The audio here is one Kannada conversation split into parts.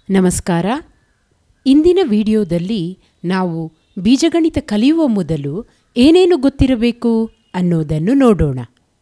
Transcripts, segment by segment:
ನಮಸ್ಕಾರ ಇಂದಿನ ವಿಡಿಯೋದಲ್ಲಿ ನಾವು ಬೀಜಗಣಿತ ಕಲಿಯುವ ಮೊದಲು ಏನೇನು ಗೊತ್ತಿರಬೇಕು ಅನ್ನೋದನ್ನು ನೋಡೋಣ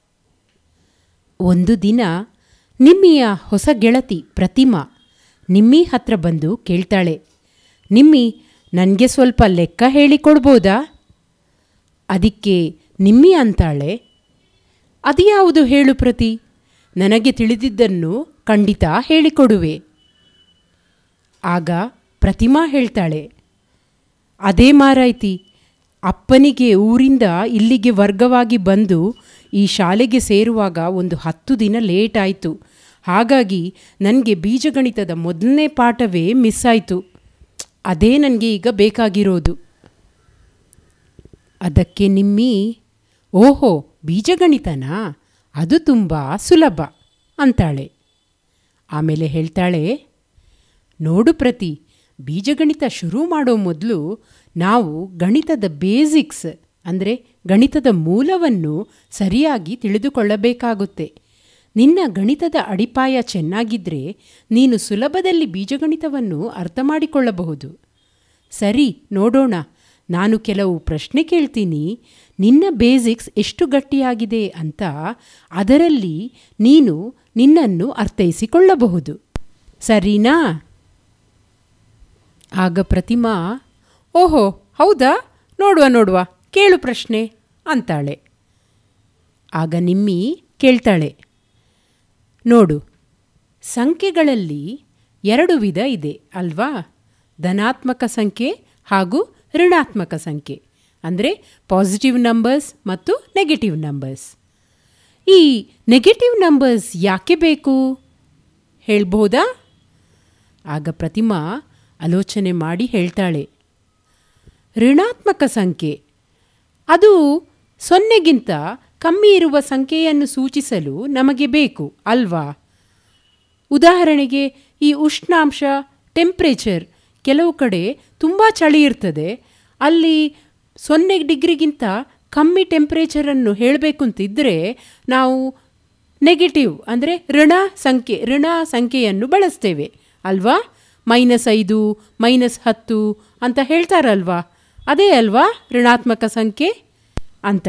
ಒಂದು ದಿನ ನಿಮ್ಮಿಯ ಹೊಸ ಗೆಳತಿ ಪ್ರತಿಮಾ ನಿಮ್ಮಿ ಹತ್ರ ಬಂದು ಕೇಳ್ತಾಳೆ ನಿಮ್ಮಿ ನನಗೆ ಸ್ವಲ್ಪ ಲೆಕ್ಕ ಹೇಳಿಕೊಡ್ಬೋದಾ ಅದಕ್ಕೆ ನಿಮ್ಮಿ ಅಂತಾಳೆ ಅದ್ಯಾವುದು ಹೇಳು ಪ್ರತಿ ನನಗೆ ತಿಳಿದಿದ್ದನ್ನು ಖಂಡಿತ ಹೇಳಿಕೊಡುವೆ ಆಗ ಪ್ರತಿಮಾ ಹೇಳ್ತಾಳೆ ಅದೇ ಮಾರಾಯ್ತಿ ಅಪ್ಪನಿಗೆ ಊರಿಂದ ಇಲ್ಲಿಗೆ ವರ್ಗವಾಗಿ ಬಂದು ಈ ಶಾಲೆಗೆ ಸೇರುವಾಗ ಒಂದು ಹತ್ತು ದಿನ ಲೇಟ್ ಆಯಿತು ಹಾಗಾಗಿ ನನಗೆ ಬೀಜಗಣಿತದ ಮೊದಲನೇ ಪಾಠವೇ ಮಿಸ್ ಆಯಿತು ಅದೇ ನನಗೆ ಈಗ ಬೇಕಾಗಿರೋದು ಅದಕ್ಕೆ ನಿಮ್ಮಿ ಓಹೋ ಬೀಜಗಣಿತನಾ ಅದು ತುಂಬ ಸುಲಭ ಅಂತಾಳೆ ಆಮೇಲೆ ಹೇಳ್ತಾಳೆ ನೋಡು ಪ್ರತಿ ಬೀಜಗಣಿತ ಶುರು ಮಾಡೋ ಮೊದಲು ನಾವು ಗಣಿತದ ಬೇಸಿಕ್ಸ್ ಅಂದರೆ ಗಣಿತದ ಮೂಲವನ್ನು ಸರಿಯಾಗಿ ತಿಳಿದುಕೊಳ್ಳಬೇಕಾಗುತ್ತೆ ನಿನ್ನ ಗಣಿತದ ಅಡಿಪಾಯ ಚೆನ್ನಾಗಿದ್ದರೆ ನೀನು ಸುಲಭದಲ್ಲಿ ಬೀಜಗಣಿತವನ್ನು ಅರ್ಥ ಮಾಡಿಕೊಳ್ಳಬಹುದು ಸರಿ ನೋಡೋಣ ನಾನು ಕೆಲವು ಪ್ರಶ್ನೆ ಕೇಳ್ತೀನಿ ನಿನ್ನ ಬೇಸಿಕ್ಸ್ ಎಷ್ಟು ಗಟ್ಟಿಯಾಗಿದೆ ಅಂತ ಅದರಲ್ಲಿ ನೀನು ನಿನ್ನನ್ನು ಅರ್ಥೈಸಿಕೊಳ್ಳಬಹುದು ಸರಿನಾ ಆಗ ಪ್ರತಿಮಾ ಓಹೋ ಹೌದಾ ನೋಡುವ ನೋಡುವ ಕೇಳು ಪ್ರಶ್ನೆ ಅಂತಾಳೆ ಆಗ ನಿಮ್ಮಿ ಕೇಳ್ತಾಳೆ ನೋಡು ಸಂಖ್ಯೆಗಳಲ್ಲಿ ಎರಡು ವಿಧ ಇದೆ ಅಲ್ವಾ ಧನಾತ್ಮಕ ಸಂಖ್ಯೆ ಹಾಗೂ ಋಣಾತ್ಮಕ ಸಂಖ್ಯೆ ಅಂದರೆ ಪಾಸಿಟಿವ್ ನಂಬರ್ಸ್ ಮತ್ತು ನೆಗೆಟಿವ್ ನಂಬರ್ಸ್ ಈ ನೆಗೆಟಿವ್ ನಂಬರ್ಸ್ ಯಾಕೆ ಬೇಕು ಹೇಳ್ಬೋದಾ ಆಗ ಪ್ರತಿಮಾ ಆಲೋಚನೆ ಮಾಡಿ ಹೇಳ್ತಾಳೆ ಋಣಾತ್ಮಕ ಸಂಖ್ಯೆ ಅದು ಸೊನ್ನೆಗಿಂತ ಕಮ್ಮಿ ಇರುವ ಸಂಖ್ಯೆಯನ್ನು ಸೂಚಿಸಲು ನಮಗೆ ಬೇಕು ಅಲ್ವಾ ಉದಾಹರಣೆಗೆ ಈ ಉಷ್ಣಾಂಶ ಟೆಂಪ್ರೇಚರ್ ಕೆಲವು ಕಡೆ ತುಂಬ ಚಳಿ ಇರ್ತದೆ ಅಲ್ಲಿ ಸೊನ್ನೆ ಡಿಗ್ರಿಗಿಂತ ಕಮ್ಮಿ ಟೆಂಪ್ರೇಚರನ್ನು ಹೇಳಬೇಕು ಅಂತಿದ್ದರೆ ನಾವು ನೆಗೆಟಿವ್ ಅಂದರೆ ಋಣ ಸಂಖ್ಯೆ ಋಣ ಸಂಖ್ಯೆಯನ್ನು ಬಳಸ್ತೇವೆ ಅಲ್ವಾ ಮೈನಸ್ ಐದು ಮೈನಸ್ ಹತ್ತು ಅಂತ ಹೇಳ್ತಾರಲ್ವಾ ಅದೇ ಅಲ್ವಾ ಋಣಾತ್ಮಕ ಸಂಖ್ಯೆ ಅಂತ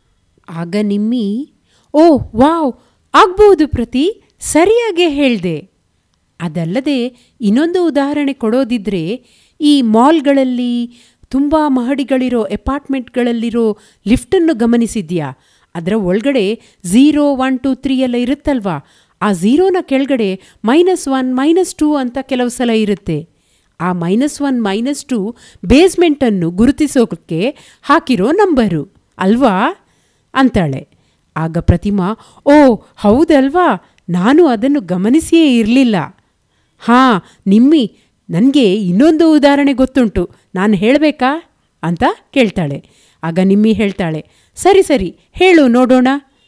ಆಗ ನಿಮ್ಮಿ ಓ ವಾವ್ ಆಗ್ಬೋದು ಪ್ರತಿ ಸರಿಯಾಗೇ ಹೇಳಿದೆ ಅದಲ್ಲದೆ ಇನ್ನೊಂದು ಉದಾಹರಣೆ ಕೊಡೋದಿದ್ರೆ ಈ ಮಾಲ್ಗಳಲ್ಲಿ ತುಂಬ ಮಹಡಿಗಳಿರೋ ಅಪಾರ್ಟ್ಮೆಂಟ್ಗಳಲ್ಲಿರೋ ಲಿಫ್ಟನ್ನು ಗಮನಿಸಿದ್ಯಾ ಅದರ ಒಳಗಡೆ ಝೀರೋ ಒನ್ ಟು ತ್ರೀ ಎಲ್ಲ ಇರುತ್ತಲ್ವಾ ಆ ಝೀರೋನ ಕೆಳಗಡೆ ಮೈನಸ್ ಒನ್ ಮೈನಸ್ ಟೂ ಅಂತ ಕೆಲವು ಸಲ ಇರುತ್ತೆ ಆ ಮೈನಸ್ ಒನ್ ಮೈನಸ್ ಟು ಬೇಸ್ಮೆಂಟನ್ನು ಗುರುತಿಸೋಕ್ಕೆ ಹಾಕಿರೋ ನಂಬರು ಅಲ್ವಾ ಅಂತಾಳೆ ಆಗ ಪ್ರತಿಮಾ ಓ ಹೌದಲ್ವಾ ನಾನು ಅದನ್ನು ಗಮನಿಸಿಯೇ ಇರಲಿಲ್ಲ ಹಾಂ ನಿಮ್ಮಿ ನನಗೆ ಇನ್ನೊಂದು ಉದಾಹರಣೆ ಗೊತ್ತುಂಟು ನಾನು ಹೇಳಬೇಕಾ ಅಂತ ಕೇಳ್ತಾಳೆ ಆಗ ನಿಮ್ಮಿ ಹೇಳ್ತಾಳೆ ಸರಿ ಸರಿ ಹೇಳು ನೋಡೋಣ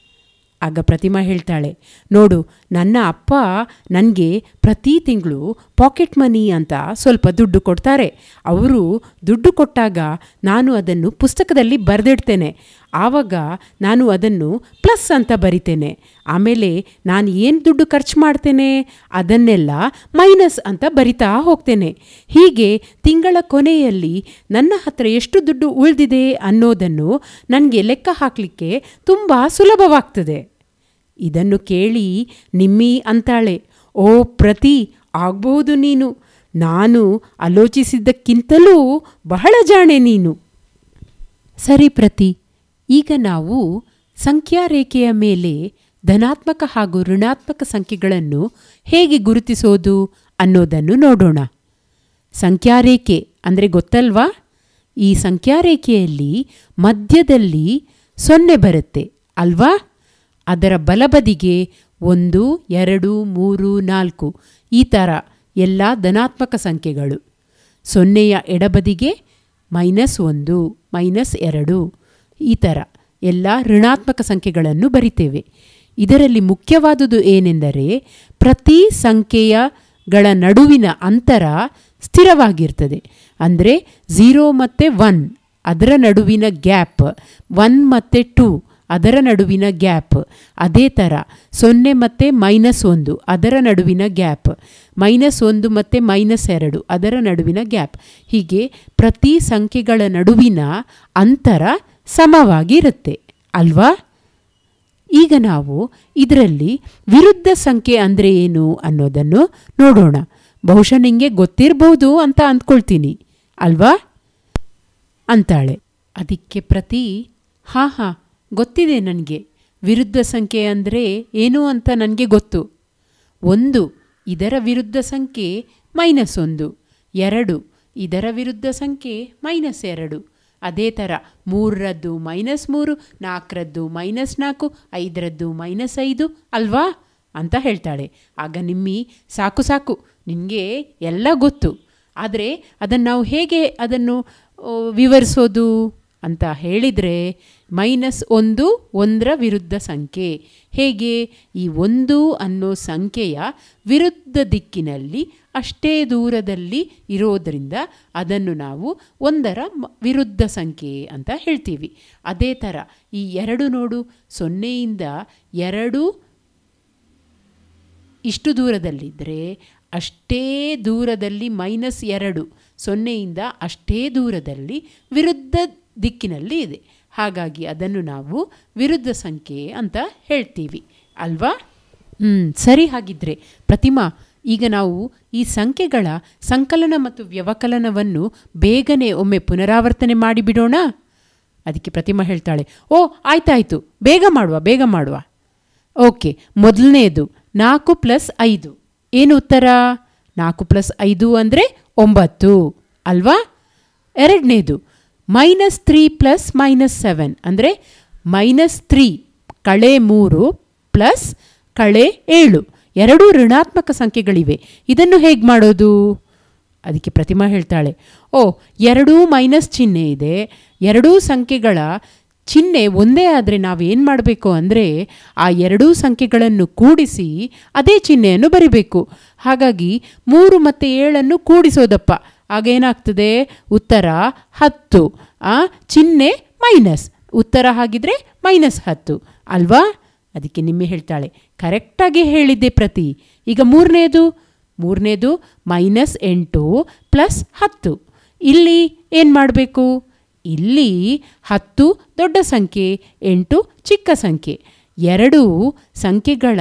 ಆಗ ಪ್ರತಿಮಾ ಹೇಳ್ತಾಳೆ ನೋಡು ನನ್ನ ಅಪ್ಪ ನನಗೆ ಪ್ರತಿ ತಿಂಗಳು ಪಾಕೆಟ್ ಮನಿ ಅಂತ ಸ್ವಲ್ಪ ದುಡ್ಡು ಕೊಡ್ತಾರೆ ಅವರು ದುಡ್ಡು ಕೊಟ್ಟಾಗ ನಾನು ಅದನ್ನು ಪುಸ್ತಕದಲ್ಲಿ ಬರೆದಿಡ್ತೇನೆ ಆವಾಗ ನಾನು ಅದನ್ನು ಪ್ಲಸ್ ಅಂತ ಬರಿತೇನೆ ಆಮೇಲೆ ನಾನು ಏನು ದುಡ್ಡು ಖರ್ಚು ಮಾಡ್ತೇನೆ ಅದನ್ನೆಲ್ಲ ಮೈನಸ್ ಅಂತ ಬರಿತಾ ಹೋಗ್ತೇನೆ ಹೀಗೆ ತಿಂಗಳ ಕೊನೆಯಲ್ಲಿ ನನ್ನ ಹತ್ರ ಎಷ್ಟು ದುಡ್ಡು ಉಳಿದಿದೆ ಅನ್ನೋದನ್ನು ನನಗೆ ಲೆಕ್ಕ ಹಾಕಲಿಕ್ಕೆ ತುಂಬ ಸುಲಭವಾಗ್ತದೆ ಇದನ್ನು ಕೇಳಿ ನಿಮ್ಮಿ ಅಂತಾಳೆ ಓ ಪ್ರತಿ ಆಗ್ಬಹುದು ನೀನು ನಾನು ಆಲೋಚಿಸಿದ್ದಕ್ಕಿಂತಲೂ ಬಹಳ ಜಾಣೆ ನೀನು ಸರಿ ಪ್ರತಿ ಈಗ ನಾವು ಸಂಖ್ಯಾರೇಖೆಯ ಮೇಲೆ ಧನಾತ್ಮಕ ಹಾಗೂ ಋಣಾತ್ಮಕ ಸಂಖ್ಯೆಗಳನ್ನು ಹೇಗೆ ಗುರುತಿಸೋದು ಅನ್ನೋದನ್ನು ನೋಡೋಣ ಸಂಖ್ಯಾರೇಖೆ ಅಂದರೆ ಗೊತ್ತಲ್ವಾ ಈ ಸಂಖ್ಯಾರೇಖೆಯಲ್ಲಿ ಮಧ್ಯದಲ್ಲಿ ಸೊನ್ನೆ ಬರುತ್ತೆ ಅಲ್ವಾ ಅದರ ಬಲಬದಿಗೆ ಒಂದು ಎರಡು ಮೂರು ನಾಲ್ಕು ಈ ಥರ ಎಲ್ಲ ಧನಾತ್ಮಕ ಸಂಖ್ಯೆಗಳು ಸೊನ್ನೆಯ ಎಡಬದಿಗೆ ಮೈನಸ್ ಒಂದು ಮೈನಸ್ ಎರಡು ಈ ಥರ ಎಲ್ಲ ಋಣಾತ್ಮಕ ಸಂಖ್ಯೆಗಳನ್ನು ಬರಿತೇವೆ ಇದರಲ್ಲಿ ಮುಖ್ಯವಾದುದು ಏನೆಂದರೆ ಪ್ರತಿ ಸಂಖ್ಯೆಯಗಳ ನಡುವಿನ ಅಂತರ ಸ್ಥಿರವಾಗಿರ್ತದೆ ಅಂದರೆ ಝೀರೋ ಮತ್ತು ಒನ್ ಅದರ ನಡುವಿನ ಗ್ಯಾಪ್ ಒನ್ ಮತ್ತು ಟೂ ಅದರ ನಡುವಿನ ಗ್ಯಾಪ್ ಅದೇ ಥರ ಸೊನ್ನೆ ಮತ್ತು ಮೈನಸ್ ಒಂದು ಅದರ ನಡುವಿನ ಗ್ಯಾಪ್ ಮೈನಸ್ ಒಂದು ಮತ್ತು ಮೈನಸ್ ಎರಡು ಅದರ ನಡುವಿನ ಗ್ಯಾಪ್ ಹೀಗೆ ಪ್ರತಿ ಸಂಖ್ಯೆಗಳ ನಡುವಿನ ಅಂತರ ಸಮವಾಗಿರುತ್ತೆ ಅಲ್ವಾ ಈಗ ನಾವು ಇದರಲ್ಲಿ ವಿರುದ್ಧ ಸಂಖ್ಯೆ ಅಂದರೆ ಏನು ಅನ್ನೋದನ್ನು ನೋಡೋಣ ಬಹುಶಃ ನಿಮಗೆ ಗೊತ್ತಿರ್ಬೋದು ಅಂತ ಅಂದ್ಕೊಳ್ತೀನಿ ಅಲ್ವಾ ಅಂತಾಳೆ ಅದಕ್ಕೆ ಪ್ರತಿ ಹಾಂ ಹಾಂ ಗೊತ್ತಿದೆ ನನಗೆ ವಿರುದ್ಧ ಸಂಖ್ಯೆ ಅಂದರೆ ಏನು ಅಂತ ನನಗೆ ಗೊತ್ತು ಒಂದು ಇದರ ವಿರುದ್ಧ ಸಂಖ್ಯೆ ಮೈನಸ್ ಒಂದು ಎರಡು ಇದರ ವಿರುದ್ಧ ಸಂಖ್ಯೆ ಮೈನಸ್ ಎರಡು ಅದೇ ಥರ ಮೂರರದ್ದು ಮೈನಸ್ ಮೂರು ನಾಲ್ಕರದ್ದು ಮೈನಸ್ ನಾಲ್ಕು ಐದರದ್ದು ಮೈನಸ್ ಐದು ಅಲ್ವಾ ಅಂತ ಹೇಳ್ತಾಳೆ ಆಗ ನಿಮ್ಮಿ ಸಾಕು ಸಾಕು ನಿನಗೆ ಎಲ್ಲ ಗೊತ್ತು ಆದರೆ ಅದನ್ನು ನಾವು ಹೇಗೆ ಅದನ್ನು ಆ, ವಿವರಿಸೋದು ಅಂತ ಹೇಳಿದರೆ ಮೈನಸ್ ಒಂದು ಒಂದರ ವಿರುದ್ಧ ಸಂಖ್ಯೆ ಹೇಗೆ ಈ ಒಂದು ಅನ್ನೋ ಸಂಖ್ಯೆಯ ವಿರುದ್ಧ ದಿಕ್ಕಿನಲ್ಲಿ ಅಷ್ಟೇ ದೂರದಲ್ಲಿ ಇರೋದರಿಂದ ಅದನ್ನು ನಾವು ಒಂದರ ಮ- ವಿರುದ್ಧ ಸಂಖ್ಯೆ ಅಂತ ಹೇಳ್ತೀವಿ ಅದೇ ಥರ ಈ ಎರಡು ನೋಡು ಸೊನ್ನೆಯಿಂದ ಎರಡು ಇಷ್ಟು ದೂರದಲ್ಲಿದ್ದರೆ ಅಷ್ಟೇ ದೂರದಲ್ಲಿ ಮೈನಸ್ ಎರಡು ಸೊನ್ನೆಯಿಂದ ಅಷ್ಟೇ ದೂರದಲ್ಲಿ ವಿರುದ್ಧ ದಿಕ್ಕಿನಲ್ಲಿ ಇದೆ ಹಾಗಾಗಿ ಅದನ್ನು ನಾವು ವಿರುದ್ಧ ಸಂಖ್ಯೆ ಅಂತ ಹೇಳ್ತೀವಿ ಅಲ್ವಾ ಹ್ಞೂ ಸರಿ ಹಾಗಿದ್ರೆ ಪ್ರತಿಮಾ ಈಗ ನಾವು ಈ ಸಂಖ್ಯೆಗಳ ಸಂಕಲನ ಮತ್ತು ವ್ಯವಕಲನವನ್ನು ಬೇಗನೆ ಒಮ್ಮೆ ಪುನರಾವರ್ತನೆ ಮಾಡಿಬಿಡೋಣ ಅದಕ್ಕೆ ಪ್ರತಿಮಾ ಹೇಳ್ತಾಳೆ ಓ ಆಯ್ತಾಯ್ತು ಬೇಗ ಮಾಡುವ ಬೇಗ ಮಾಡುವ ಓಕೆ ಮೊದಲನೇದು ನಾಲ್ಕು ಪ್ಲಸ್ ಐದು ಏನು ಉತ್ತರ ನಾಲ್ಕು ಪ್ಲಸ್ ಐದು ಅಂದರೆ ಒಂಬತ್ತು ಅಲ್ವಾ ಎರಡನೇದು minus three plus minus seven ಅಂದರೆ ಮೈನಸ್ ತ್ರೀ ಕಳೆ ಮೂರು ಪ್ಲಸ್ ಕಳೆ ಏಳು ಎರಡೂ ಋಣಾತ್ಮಕ ಸಂಖ್ಯೆಗಳಿವೆ ಇದನ್ನು ಹೇಗೆ ಮಾಡೋದು ಅದಕ್ಕೆ ಪ್ರತಿಮಾ ಹೇಳ್ತಾಳೆ ಓ ಎರಡೂ ಮೈನಸ್ ಚಿಹ್ನೆ ಇದೆ ಎರಡೂ ಸಂಖ್ಯೆಗಳ ಚಿಹ್ನೆ ಒಂದೇ ಆದರೆ ನಾವೇನು ಮಾಡಬೇಕು ಅಂದರೆ ಆ ಎರಡೂ ಸಂಖ್ಯೆಗಳನ್ನು ಕೂಡಿಸಿ ಅದೇ ಚಿಹ್ನೆಯನ್ನು ಬರಿಬೇಕು ಹಾಗಾಗಿ ಮೂರು ಮತ್ತು ಏಳನ್ನು ಕೂಡಿಸೋದಪ್ಪ ಆಗ ಏನಾಗ್ತದೆ ಉತ್ತರ ಹತ್ತು ಆ ಚಿಹ್ನೆ ಮೈನಸ್ ಉತ್ತರ ಹಾಗಿದ್ರೆ ಮೈನಸ್ ಹತ್ತು ಅಲ್ವಾ ಅದಕ್ಕೆ ನಿಮ್ಮೆ ಹೇಳ್ತಾಳೆ ಕರೆಕ್ಟಾಗಿ ಹೇಳಿದ್ದೆ ಪ್ರತಿ ಈಗ ಮೂರನೇದು ಮೂರನೇದು ಮೈನಸ್ ಎಂಟು ಪ್ಲಸ್ ಹತ್ತು ಇಲ್ಲಿ ಏನು ಮಾಡಬೇಕು ಇಲ್ಲಿ ಹತ್ತು ದೊಡ್ಡ ಸಂಖ್ಯೆ ಎಂಟು ಚಿಕ್ಕ ಸಂಖ್ಯೆ ಎರಡೂ ಸಂಖ್ಯೆಗಳ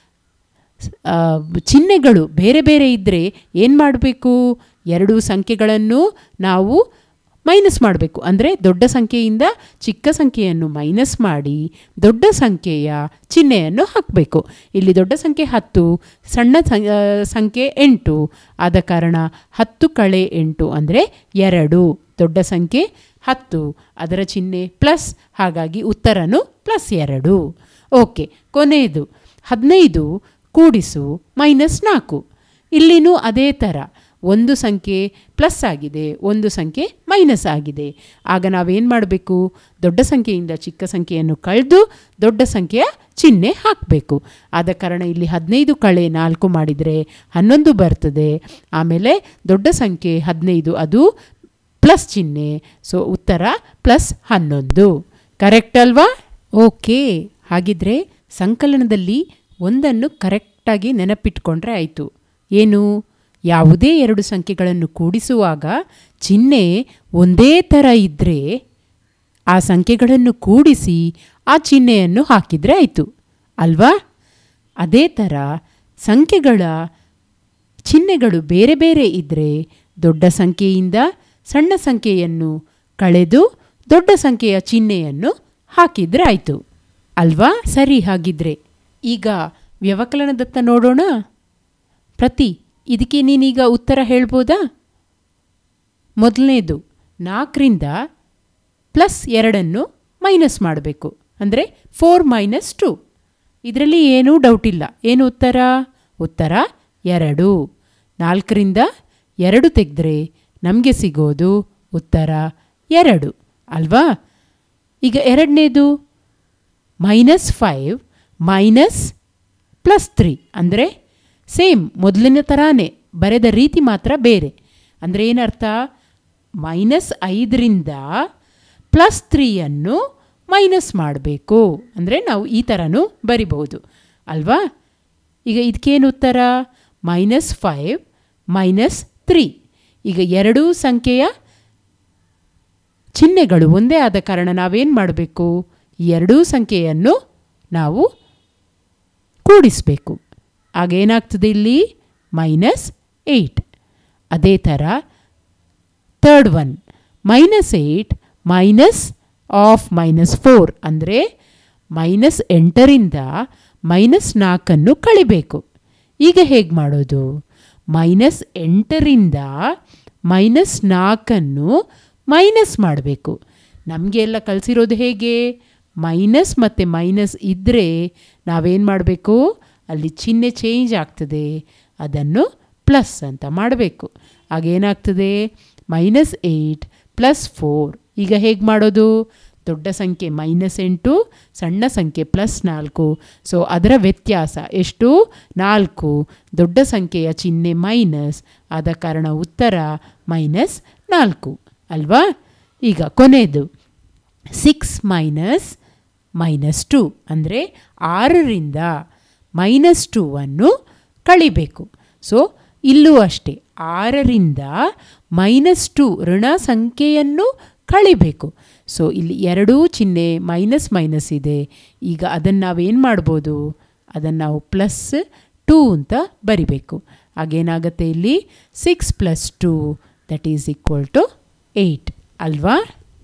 ಆ, ಚಿಹ್ನೆಗಳು ಬೇರೆ ಬೇರೆ ಇದ್ದರೆ ಏನು ಮಾಡಬೇಕು ಎರಡೂ ಸಂಖ್ಯೆಗಳನ್ನು ನಾವು ಮೈನಸ್ ಮಾಡಬೇಕು ಅಂದರೆ ದೊಡ್ಡ ಸಂಖ್ಯೆಯಿಂದ ಚಿಕ್ಕ ಸಂಖ್ಯೆಯನ್ನು ಮೈನಸ್ ಮಾಡಿ ದೊಡ್ಡ ಸಂಖ್ಯೆಯ ಚಿಹ್ನೆಯನ್ನು ಹಾಕಬೇಕು ಇಲ್ಲಿ ದೊಡ್ಡ ಸಂಖ್ಯೆ ಹತ್ತು ಸಣ್ಣ ಸಂ- ಆ, ಸಂಖ್ಯೆ ಎಂಟು ಆದ ಕಾರಣ ಹತ್ತು ಕಳೆ ಎಂಟು ಅಂದರೆ ಎರಡು ದೊಡ್ಡ ಸಂಖ್ಯೆ ಹತ್ತು ಅದರ ಚಿಹ್ನೆ ಪ್ಲಸ್ ಹಾಗಾಗಿ ಉತ್ತರನು ಪ್ಲಸ್ ಎರಡು ಓಕೆ ಕೊನೆಯದು ಹದಿನೈದು ಕೂಡಿಸು ಮೈನಸ್ ನಾಲ್ಕು ಇಲ್ಲಿನೂ ಅದೇ ಥರ ಒಂದು ಸಂಖ್ಯೆ ಪ್ಲಸ್ ಆಗಿದೆ ಒಂದು ಸಂಖ್ಯೆ ಮೈನಸ್ ಆಗಿದೆ ಆಗ ನಾವೇನು ಮಾಡಬೇಕು ದೊಡ್ಡ ಸಂಖ್ಯೆಯಿಂದ ಚಿಕ್ಕ ಸಂಖ್ಯೆಯನ್ನು ಕಳೆದು ದೊಡ್ಡ ಸಂಖ್ಯೆಯ ಚಿಹ್ನೆ ಹಾಕಬೇಕು ಆದ ಕಾರಣ ಇಲ್ಲಿ ಹದಿನೈದು ಕಳೆ ನಾಲ್ಕು ಮಾಡಿದರೆ ಹನ್ನೊಂದು ಬರ್ತದೆ ಆಮೇಲೆ ದೊಡ್ಡ ಸಂಖ್ಯೆ ಹದಿನೈದು ಅದು ಪ್ಲಸ್ ಚಿಹ್ನೆ ಸೊ ಉತ್ತರ ಪ್ಲಸ್ ಹನ್ನೊಂದು ಕರೆಕ್ಟ್ ಅಲ್ವಾ ಓಕೆ ಹಾಗಿದ್ರೆ ಸಂಕಲನದಲ್ಲಿ ಒಂದನ್ನು ಕರೆಕ್ಟಾಗಿ ನೆನಪಿಟ್ಕೊಂಡ್ರೆ ಆಯಿತು ಏನು ಯಾವುದೇ ಎರಡು ಸಂಖ್ಯೆಗಳನ್ನು ಕೂಡಿಸುವಾಗ ಚಿಹ್ನೆ ಒಂದೇ ಥರ ಇದ್ದರೆ ಆ ಸಂಖ್ಯೆಗಳನ್ನು ಕೂಡಿಸಿ ಆ ಚಿಹ್ನೆಯನ್ನು ಹಾಕಿದರೆ ಆಯಿತು ಅಲ್ವಾ ಅದೇ ಥರ ಸಂಖ್ಯೆಗಳ ಚಿಹ್ನೆಗಳು ಬೇರೆ ಬೇರೆ ಇದ್ದರೆ ದೊಡ್ಡ ಸಂಖ್ಯೆಯಿಂದ ಸಣ್ಣ ಸಂಖ್ಯೆಯನ್ನು ಕಳೆದು ದೊಡ್ಡ ಸಂಖ್ಯೆಯ ಚಿಹ್ನೆಯನ್ನು ಹಾಕಿದ್ರೆ ಆಯಿತು ಅಲ್ವಾ ಸರಿ ಹಾಗಿದ್ರೆ ಈಗ ವ್ಯವಕಲನದತ್ತ ನೋಡೋಣ ಪ್ರತಿ ಇದಕ್ಕೆ ನೀನೀಗ ಉತ್ತರ ಹೇಳ್ಬೋದಾ ಮೊದಲನೇದು ನಾಲ್ಕರಿಂದ ಪ್ಲಸ್ ಎರಡನ್ನು ಮೈನಸ್ ಮಾಡಬೇಕು ಅಂದರೆ ಫೋರ್ ಮೈನಸ್ ಟು ಇದರಲ್ಲಿ ಏನೂ ಡೌಟ್ ಇಲ್ಲ ಏನು ಉತ್ತರ ಉತ್ತರ ಎರಡು ನಾಲ್ಕರಿಂದ ಎರಡು ತೆಗೆದ್ರೆ ನಮಗೆ ಸಿಗೋದು ಉತ್ತರ ಎರಡು ಅಲ್ವಾ ಈಗ ಎರಡನೇದು minus five minus plus three ಅಂದರೆ ಸೇಮ್ ಮೊದಲಿನ ಥರಾನೇ ಬರೆದ ರೀತಿ ಮಾತ್ರ ಬೇರೆ ಅಂದರೆ ಏನರ್ಥ ಮೈನಸ್ ಐದರಿಂದ ಪ್ಲಸ್ ತ್ರೀಯನ್ನು ಮೈನಸ್ ಮಾಡಬೇಕು ಅಂದರೆ ನಾವು ಈ ಥರನೂ ಬರಿಬಹುದು ಅಲ್ವಾ ಈಗ ಇದಕ್ಕೇನು ಉತ್ತರ ಮೈನಸ್ ಫೈವ್ ಮೈನಸ್ ತ್ರೀ ಈಗ ಎರಡೂ ಸಂಖ್ಯೆಯ ಚಿಹ್ನೆಗಳು ಒಂದೇ ಆದ ಕಾರಣ ನಾವೇನು ಮಾಡಬೇಕು ಈ ಎರಡೂ ಸಂಖ್ಯೆಯನ್ನು ನಾವು ಕೂಡಿಸಬೇಕು ಆಗ ಏನಾಗ್ತದೆ ಇಲ್ಲಿ ಮೈನಸ್ ಏಯ್ಟ್ ಅದೇ ಥರ third one minus eight minus of minus four ಅಂದರೆ ಮೈನಸ್ ಎಂಟರಿಂದ ಮೈನಸ್ ನಾಲ್ಕನ್ನು ಕಳಿಬೇಕು ಈಗ ಹೇಗೆ ಮಾಡೋದು ಮೈನಸ್ ಎಂಟರಿಂದ ಮೈನಸ್ ನಾಲ್ಕನ್ನು ಮೈನಸ್ ಮಾಡಬೇಕು ನಮಗೆ ಎಲ್ಲ ಕಲಿಸಿರೋದು ಹೇಗೆ ಮೈನಸ್ ಮತ್ತು ಮೈನಸ್ ಇದ್ದರೆ ನಾವೇನು ಮಾಡಬೇಕು ಅಲ್ಲಿ ಚಿಹ್ನೆ ಚೇಂಜ್ ಆಗ್ತದೆ ಅದನ್ನು ಪ್ಲಸ್ ಅಂತ ಮಾಡಬೇಕು ಆಗೇನಾಗ್ತದೆ ಮೈನಸ್ ಏಯ್ಟ್ ಪ್ಲಸ್ ಫೋರ್ ಈಗ ಹೇಗೆ ಮಾಡೋದು ದೊಡ್ಡ ಸಂಖ್ಯೆ ಮೈನಸ್ ಎಂಟು ಸಣ್ಣ ಸಂಖ್ಯೆ ಪ್ಲಸ್ ನಾಲ್ಕು ಸೊ ಅದರ ವ್ಯತ್ಯಾಸ ಎಷ್ಟು ನಾಲ್ಕು ದೊಡ್ಡ ಸಂಖ್ಯೆಯ ಚಿಹ್ನೆ ಮೈನಸ್ ಆದ ಕಾರಣ ಉತ್ತರ ಮೈನಸ್ ನಾಲ್ಕು ಅಲ್ವಾ ಈಗ ಕೊನೆಯದು ಸಿಕ್ಸ್ ಮೈನಸ್ ಮೈನಸ್ ಟು ಅಂದರೆ ಆರರಿಂದ ಮೈನಸ್ ಟೂವನ್ನು ಕಳಿಬೇಕು ಸೊ ಇಲ್ಲೂ ಅಷ್ಟೇ ಆರರಿಂದ ಮೈನಸ್ ಟು ಋಣ ಸಂಖ್ಯೆಯನ್ನು ಕಳಿಬೇಕು ಸೊ ಇಲ್ಲಿ ಎರಡೂ ಚಿಹ್ನೆ ಮೈನಸ್ ಮೈನಸ್ ಇದೆ ಈಗ ಅದನ್ನು ನಾವೇನು ಮಾಡ್ಬೋದು ಅದನ್ನು ನಾವು ಪ್ಲಸ್ ಟೂ ಅಂತ ಬರಿಬೇಕು ಆಗೇನಾಗುತ್ತೆ ಇಲ್ಲಿ six plus two that is equal to eight ಅಲ್ವಾ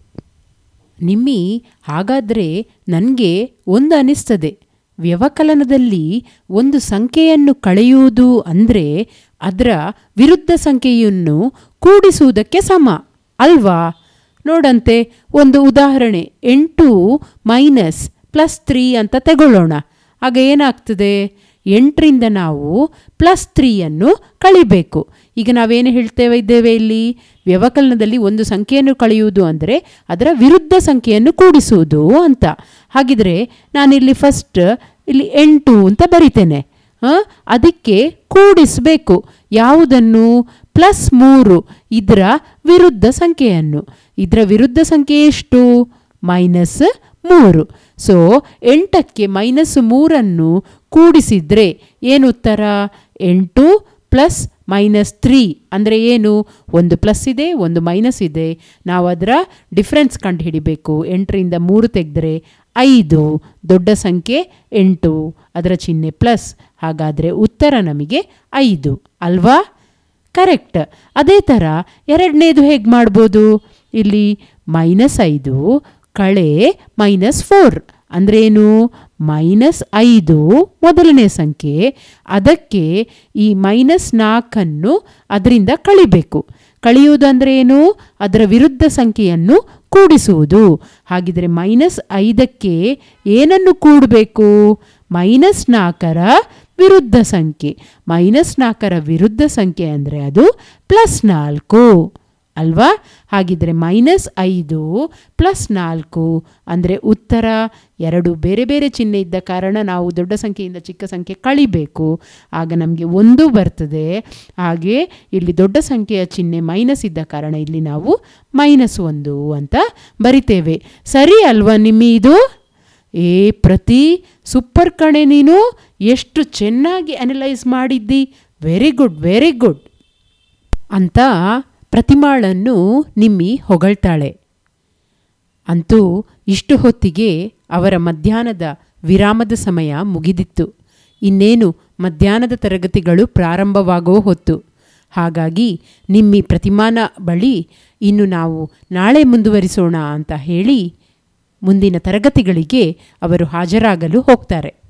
ನಿಮ್ಮಿ ಹಾಗಾದರೆ ನನಗೆ ಒಂದು ಅನಿಸ್ತದೆ ವ್ಯವಕಲನದಲ್ಲಿ ಒಂದು ಸಂಖ್ಯೆಯನ್ನು ಕಳೆಯುವುದು ಅಂದರೆ ಅದರ ವಿರುದ್ಧ ಸಂಖ್ಯೆಯನ್ನು ಕೂಡಿಸುವುದಕ್ಕೆ ಸಮ ಅಲ್ವಾ ನೋಡಂತೆ ಒಂದು ಉದಾಹರಣೆ ಎಂಟು ಮೈನಸ್ ಪ್ಲಸ್ ತ್ರೀ ಅಂತ ತಗೊಳ್ಳೋಣ ಆಗ ಏನಾಗ್ತದೆ ಎಂಟರಿಂದ ನಾವು ಪ್ಲಸ್ ತ್ರೀಯನ್ನು ಕಳಿಬೇಕು ಈಗ ನಾವೇನು ಹೇಳ್ತೇವೆ ಇದ್ದೇವೆ ಇಲ್ಲಿ ವ್ಯವಕಲನದಲ್ಲಿ ಒಂದು ಸಂಖ್ಯೆಯನ್ನು ಕಳೆಯುವುದು ಅಂದರೆ ಅದರ ವಿರುದ್ಧ ಸಂಖ್ಯೆಯನ್ನು ಕೂಡಿಸುವುದು ಅಂತ ಹಾಗಿದ್ರೆ ನಾನಿಲ್ಲಿ ಫಸ್ಟ್ ಇಲ್ಲಿ ಎಂಟು ಅಂತ ಬರಿತೇನೆ ಅದಕ್ಕೆ ಕೂಡಿಸಬೇಕು ಯಾವುದನ್ನು ಪ್ಲಸ್ ಮೂರು ಇದರ ವಿರುದ್ಧ ಸಂಖ್ಯೆಯನ್ನು ಇದರ ವಿರುದ್ಧ ಸಂಖ್ಯೆ ಎಷ್ಟು ಮೈನಸ್ ಮೂರು ಸೊ ಎಂಟಕ್ಕೆ ಮೈನಸ್ ಮೂರನ್ನು ಕೂಡಿಸಿದರೆ ಏನು ಉತ್ತರ ಎಂಟು ಪ್ಲಸ್ ಮೈನಸ್ ತ್ರೀ ಅಂದರೆ ಏನು ಒಂದು ಪ್ಲಸ್ ಇದೆ ಒಂದು ಮೈನಸ್ ಇದೆ ನಾವು ಅದರ ಡಿಫ್ರೆನ್ಸ್ ಕಂಡು ಹಿಡಿಬೇಕು ಎಂಟರಿಂದ ಮೂರು ತೆಗೆದ್ರೆ ಐದು ದೊಡ್ಡ ಸಂಖ್ಯೆ ಎಂಟು ಅದರ ಚಿಹ್ನೆ ಪ್ಲಸ್ ಹಾಗಾದರೆ ಉತ್ತರ ನಮಗೆ ಐದು ಅಲ್ವಾ ಕರೆಕ್ಟ್ ಅದೇ ಥರ ಎರಡನೇದು ಹೇಗೆ ಮಾಡ್ಬೋದು ಇಲ್ಲಿ ಮೈನಸ್ ಐದು ಕಳೆ ಮೈನಸ್ ಫೋರ್ ಅಂದ್ರೇನು ಮೈನಸ್ ಐದು ಮೊದಲನೇ ಸಂಖ್ಯೆ ಅದಕ್ಕೆ ಈ ಮೈನಸ್ ನಾಲ್ಕನ್ನು ಅದರಿಂದ ಕಳಿಬೇಕು ಕಳೆಯುವುದು ಅಂದರೆ ಏನು ಅದರ ವಿರುದ್ಧ ಸಂಖ್ಯೆಯನ್ನು ಕೂಡಿಸುವುದು ಹಾಗಿದ್ರೆ ಮೈನಸ್ ಐದಕ್ಕೆ ಏನನ್ನು ಕೂಡಬೇಕು ಮೈನಸ್ ನಾಲ್ಕರ ವಿರುದ್ಧ ಸಂಖ್ಯೆ ಮೈನಸ್ ನಾಲ್ಕರ ವಿರುದ್ಧ ಸಂಖ್ಯೆ ಅಂದರೆ ಅದು ಪ್ಲಸ್ ನಾಲ್ಕು ಅಲ್ವಾ ಹಾಗಿದ್ರೆ ಮೈನಸ್ ಐದು ಪ್ಲಸ್ ನಾಲ್ಕು ಅಂದರೆ ಉತ್ತರ ಎರಡು ಬೇರೆ ಬೇರೆ ಚಿಹ್ನೆ ಇದ್ದ ಕಾರಣ ನಾವು ದೊಡ್ಡ ಸಂಖ್ಯೆಯಿಂದ ಚಿಕ್ಕ ಸಂಖ್ಯೆ ಕಳಿಬೇಕು ಆಗ ನಮಗೆ ಒಂದು ಬರ್ತದೆ ಹಾಗೆ ಇಲ್ಲಿ ದೊಡ್ಡ ಸಂಖ್ಯೆಯ ಚಿಹ್ನೆ ಮೈನಸ್ ಇದ್ದ ಕಾರಣ ಇಲ್ಲಿ ನಾವು ಮೈನಸ್ ಒಂದು ಅಂತ ಬರಿತೇವೆ ಸರಿ ಅಲ್ವಾ ನಿಮ್ಮ ಇದು ಏ ಪ್ರತಿ ಸೂಪರ್ ಕಣೆ ನೀನು ಎಷ್ಟು ಚೆನ್ನಾಗಿ ಅನಲೈಸ್ ಮಾಡಿದ್ದಿ ವೆರಿ ಗುಡ್ ವೆರಿ ಗುಡ್ ಅಂತ ಪ್ರತಿಮಾಳನ್ನು ನಿಮ್ಮಿ ಹೊಗಳ್ತಾಳೆ ಅಂತೂ ಇಷ್ಟು ಹೊತ್ತಿಗೆ ಅವರ ಮಧ್ಯಾಹ್ನದ ವಿರಾಮದ ಸಮಯ ಮುಗಿದಿತ್ತು ಇನ್ನೇನು ಮಧ್ಯಾಹ್ನದ ತರಗತಿಗಳು ಪ್ರಾರಂಭವಾಗುವ ಹೊತ್ತು ಹಾಗಾಗಿ ನಿಮ್ಮಿ ಪ್ರತಿಮಾನ ಬಳಿ ಇನ್ನು ನಾವು ನಾಳೆ ಮುಂದುವರಿಸೋಣ ಅಂತ ಹೇಳಿ ಮುಂದಿನ ತರಗತಿಗಳಿಗೆ ಅವರು ಹಾಜರಾಗಲು ಹೋಗ್ತಾರೆ